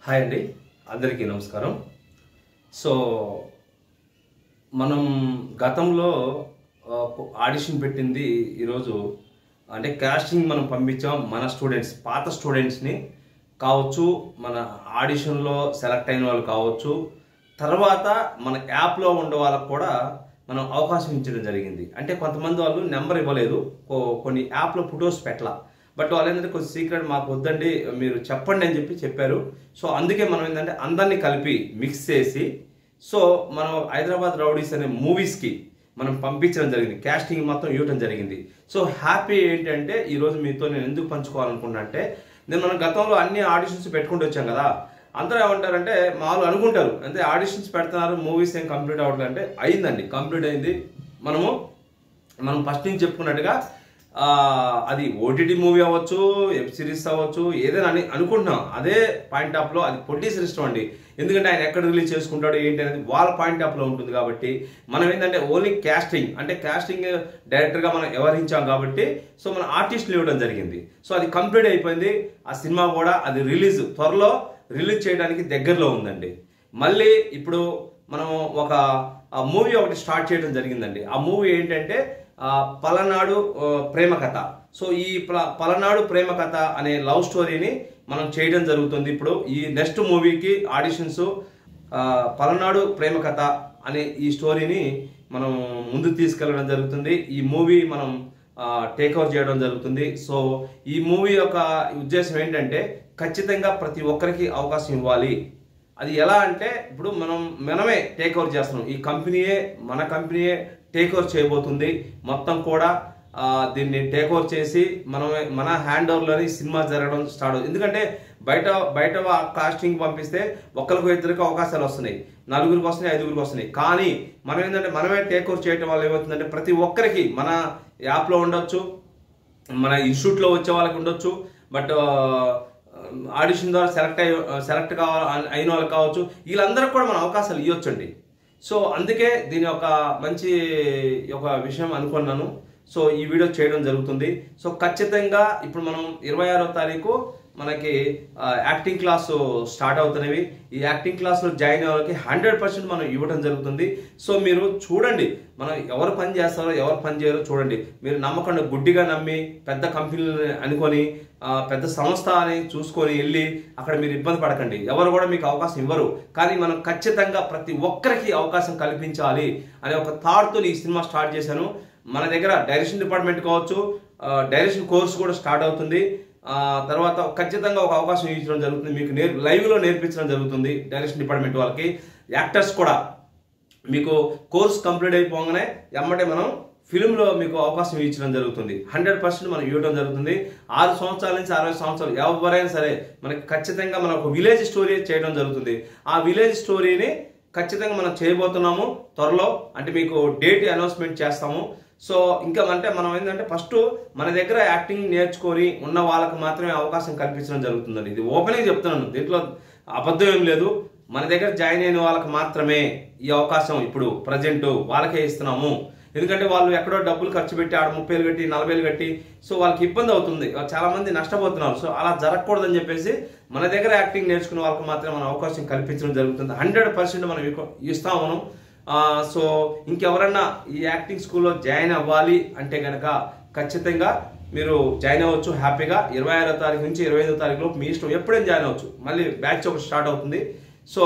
hi అండి అందరికీ నమస్కారం సో మనం గతంలో ఆ, ఆడిషన్ పెట్టింది ఈరోజు అంటే కాస్టింగ్ మనం పంపించాం మన స్టూడెంట్స్ పాత స్టూడెంట్స్ని కావచ్చు మన ఆడిషన్లో సెలెక్ట్ అయిన వాళ్ళు కావచ్చు తర్వాత మన యాప్లో ఉండే వాళ్ళకు కూడా మనం అవకాశం ఇచ్చడం జరిగింది అంటే కొంతమంది వాళ్ళు నెంబర్ ఇవ్వలేదు కొ- కొన్ని యాప్లో ఫొటోస్ పెట్టలా బట్ వాళ్ళు ఏంటంటే కొంచెం సీక్రెట్ మాకు వద్దండి మీరు చెప్పండి అని చెప్పి చెప్పారు సో అందుకే మనం ఏంటంటే అందరినీ కలిపి మిక్స్ చేసి సో మనం హైదరాబాద్ రౌడీస్ అనే మూవీస్కి మనం పంపించడం జరిగింది కాస్టింగ్ మొత్తం ఇవ్వడం జరిగింది సో హ్యాపీ ఏంటంటే ఈరోజు మీతో నేను ఎందుకు పంచుకోవాలనుకున్నా అంటే నేను మనం గతంలో అన్ని ఆడిషన్స్ పెట్టుకుంటూ వచ్చాం కదా అందరూ ఏమంటారంటే మామూలు అనుకుంటారు అంటే ఆడిషన్స్ పెడుతున్నారు మూవీస్ ఏం కంప్లీట్ అవ్వట్లేదు అంటే అయిందండి కంప్లీట్ అయింది మనము మనం ఫస్ట్ నుంచి చెప్పుకున్నట్టుగా ఆ, అది ఓటీటీ మూవీ అవ్వచ్చు వెబ్ సిరీస్ అవ్వచ్చు ఏదైనా అని అనుకుంటున్నాం అదే పాయింట్ ఆఫ్ లో అది ప్రొడ్యూసర్ ఇష్టం అండి ఎందుకంటే ఆయన ఎక్కడ రిలీజ్ చేసుకుంటాడు ఏంటి అనేది వాళ్ళ పాయింట్ ఆఫ్ లో ఉంటుంది కాబట్టి మనం ఏంటంటే ఓన్లీ కాస్టింగ్ అంటే కాస్టింగ్ డైరెక్టర్ గా మనం వ్యవహరించాం కాబట్టి సో మన ఆర్టిస్టులు ఇవ్వడం జరిగింది సో అది కంప్లీట్ అయిపోయింది ఆ సినిమా కూడా అది రిలీజ్ త్వరలో రిలీజ్ చేయడానికి దగ్గరలో ఉందండి మళ్ళీ ఇప్పుడు మనం ఒక మూవీ ఒకటి స్టార్ట్ చేయడం జరిగిందండి ఆ మూవీ ఏంటంటే ఆ, పలనాడు ఆ, ప్రేమ కథ సో ఈ ప్ల- పలనాడు ప్రేమ కథ అనే లవ్ స్టోరీని మనం చేయడం జరుగుతుంది ఇప్పుడు ఈ నెక్స్ట్ మూవీకి ఆడిషన్స్ పలనాడు ప్రేమ కథ అనే ఈ స్టోరీని మనం ముందు తీసుకెళ్ళడం జరుగుతుంది ఈ మూవీ మనం టేక్ ఓవర్ చేయడం జరుగుతుంది సో ఈ మూవీ యొక్క ఉద్దేశం ఏంటంటే ఖచ్చితంగా ప్రతి ఒక్కరికి అవకాశం ఇవ్వాలి అది ఎలా అంటే ఇప్పుడు మనం మనమే టేక్ ఓవర్ చేస్తున్నాం ఈ కంపెనీయే మన కంపెనీయే టేక్ ఓవర్ చేయబోతుంది మొత్తం కూడా ఆ, దీన్ని టేక్ ఓవర్ చేసి మనమే మన హ్యాండ్ ఓవర్లోని సినిమా జరగడం స్టార్ట్ అవుతుంది ఎందుకంటే బయట బయట కాస్టింగ్ పంపిస్తే ఒక్కరికి ఇద్దరికి అవకాశాలు వస్తున్నాయి నలుగురికి వస్తున్నాయి ఐదుగురికి వస్తున్నాయి కానీ మనం ఏంటంటే మనమే టేక్ ఓవర్ చేయడం వల్ల ఏమవుతుందంటే ప్రతి ఒక్కరికి మన యాప్లో ఉండొచ్చు మన ఇన్స్టిట్యూట్లో వచ్చే వాళ్ళకి ఉండొచ్చు బట్ ఆడిషన్ ద్వారా సెలెక్ట్ అయ్యి సెలెక్ట్ కావాలి అయిన వాళ్ళకి కావచ్చు వీళ్ళందరికీ కూడా మనం అవకాశాలు ఇవ్వచ్చండి సో అందుకే దీని ఒక మంచి ఒక విషయం అనుకున్నాను సో ఈ వీడియో చేయడం జరుగుతుంది సో ఖచ్చితంగా ఇప్పుడు మనం ఇరవై ఆరో తారీఖు మనకి ఆ, యాక్టింగ్ క్లాస్ స్టార్ట్ అవుతున్నవి ఈ యాక్టింగ్ క్లాస్లో జాయిన్ అవ్వడానికి హండ్రెడ్ పర్సెంట్ మనం ఇవ్వడం జరుగుతుంది సో మీరు చూడండి మనం ఎవరు పని చేస్తారో ఎవరు పని చేయరో చూడండి మీరు నమ్మకండి గుడ్డిగా నమ్మి పెద్ద కంపెనీలు అనుకొని ఆ, పెద్ద సంస్థ అని చూసుకొని వెళ్ళి అక్కడ మీరు ఇబ్బంది పడకండి ఎవరు కూడా మీకు అవకాశం ఇవ్వరు కానీ మనం ఖచ్చితంగా ప్రతి ఒక్కరికి అవకాశం కల్పించాలి అనే ఒక థాట్తో ఈ సినిమా స్టార్ట్ చేశాను మన దగ్గర డైరెక్షన్ డిపార్ట్మెంట్ కావచ్చు ఆ, డైరెక్షన్ కోర్స్ కూడా స్టార్ట్ అవుతుంది ఆ, తర్వాత ఖచ్చితంగా ఒక అవకాశం ఇచ్చడం జరుగుతుంది మీకు నేర్ లైవ్లో నేర్పించడం జరుగుతుంది డైరెక్షన్ డిపార్ట్మెంట్ వాళ్ళకి యాక్టర్స్ కూడా మీకు కోర్స్ కంప్లీట్ అయిపోగానే ఎమ్మటే మనం ఫిల్మ్లో మీకు అవకాశం ఇచ్చడం జరుగుతుంది హండ్రెడ్ పర్సెంట్ మనం ఇవ్వడం జరుగుతుంది ఆరు సంవత్సరాల నుంచి అరవై సంవత్సరాలు ఎవరైనా సరే మనకి ఖచ్చితంగా మనం ఒక విలేజ్ స్టోరీ చేయడం జరుగుతుంది ఆ విలేజ్ స్టోరీని ఖచ్చితంగా మనం చేయబోతున్నాము త్వరలో అంటే మీకు డేట్ అనౌన్స్మెంట్ చేస్తాము సో ఇంకా అంటే మనం ఏంటంటే ఫస్ట్ మన దగ్గర యాక్టింగ్ నేర్చుకొని ఉన్న వాళ్ళకి మాత్రమే అవకాశం కల్పించడం జరుగుతుందండి ఇది ఓపెనింగ్ చెప్తున్నాను దీంట్లో అబద్ధం ఏం లేదు మన దగ్గర జాయిన్ అయిన వాళ్ళకి మాత్రమే ఈ అవకాశం ఇప్పుడు ప్రజెంట్ వాళ్ళకే ఇస్తున్నాము ఎందుకంటే వాళ్ళు ఎక్కడో డబ్బులు ఖర్చు పెట్టి ఆడ ముప్పై వేలు కట్టి నలభై వేలు కట్టి సో వాళ్ళకి ఇబ్బంది అవుతుంది చాలా మంది నష్టపోతున్నారు సో అలా జరగకూడదని చెప్పేసి మన దగ్గర యాక్టింగ్ నేర్చుకునే వాళ్ళకి మాత్రమే మనం అవకాశం కల్పించడం జరుగుతుంది హండ్రెడ్ పర్సెంట్ మనం ఇవ్వ- ఇస్తాం మనం ఆ, సో ఇంకెవరన్నా ఈ యాక్టింగ్ స్కూల్లో జాయిన్ అవ్వాలి అంటే కనుక ఖచ్చితంగా మీరు జాయిన్ అవ్వచ్చు హ్యాపీగా ఇరవై ఆరో తారీఖు నుంచి ఇరవై ఐదో తారీఖు లోపు మీ ఇష్టం ఎప్పుడైనా జాయిన్ అవ్వచ్చు మళ్ళీ బ్యాచ్ ఒకటి స్టార్ట్ అవుతుంది సో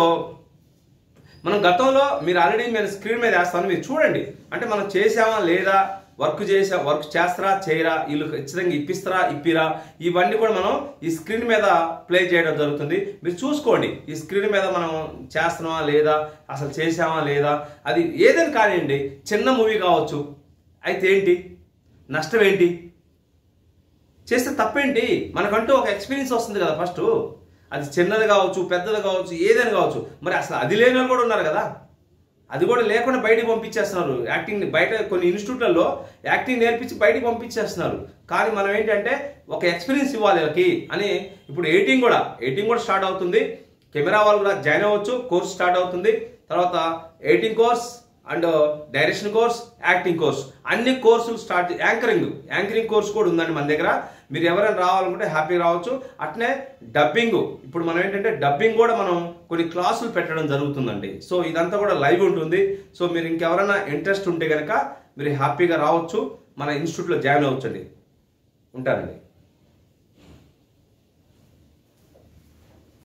మనం గతంలో మీరు ఆల్రెడీ నేను స్క్రీన్ మీద వేస్తాను మీరు చూడండి అంటే మనం చేసామా లేదా వర్క్ చేసా వర్క్ చేస్తారా చేయరా వీళ్ళు ఖచ్చితంగా ఇప్పిస్తారా ఇప్పిరా ఇవన్నీ కూడా మనం ఈ స్క్రీన్ మీద ప్లే చేయడం జరుగుతుంది మీరు చూసుకోండి ఈ స్క్రీన్ మీద మనం చేస్తున్నామా లేదా అసలు చేసామా లేదా అది ఏదైనా కానివ్వండి చిన్న మూవీ కావచ్చు అయితే ఏంటి నష్టం ఏంటి చేస్తే తప్పేంటి మనకంటూ ఒక ఎక్స్పీరియన్స్ వస్తుంది కదా ఫస్ట్ అది చిన్నది కావచ్చు పెద్దది కావచ్చు ఏదైనా కావచ్చు మరి అసలు అది లేని వాళ్ళు కూడా ఉన్నారు కదా అది కూడా లేకుండా బయటికి పంపించేస్తున్నారు యాక్టింగ్ బయట కొన్ని ఇన్స్టిట్యూట్లలో యాక్టింగ్ నేర్పించి బయటికి పంపించేస్తున్నారు కానీ మనం ఏంటంటే ఒక ఎక్స్పీరియన్స్ ఇవ్వాలి వీళ్ళకి అని ఇప్పుడు ఎయిటింగ్ కూడా ఎయిటింగ్ కూడా స్టార్ట్ అవుతుంది కెమెరా వాళ్ళు కూడా జాయిన్ అవ్వచ్చు కోర్స్ స్టార్ట్ అవుతుంది తర్వాత editing course and direction course acting course అన్ని కోర్సులు స్టార్ట్ యాంకరింగ్ యాంకరింగ్ కోర్స్ కూడా ఉందండి మన దగ్గర మీరు ఎవరైనా రావాలనుకుంటే హ్యాపీ రావచ్చు అట్నే డబ్బింగ్ ఇప్పుడు మనం ఏంటంటే డబ్బింగ్ కూడా మనం కొన్ని క్లాసులు పెట్టడం జరుగుతుందండి సో ఇదంతా కూడా లైవ్ ఉంటుంది సో మీరు ఇంకెవరైనా ఇంట్రెస్ట్ ఉంటే కనుక మీరు హ్యాపీగా రావచ్చు మన ఇన్స్టిట్యూట్లో జాయిన్ అవ్వచ్చండి ఉంటారండి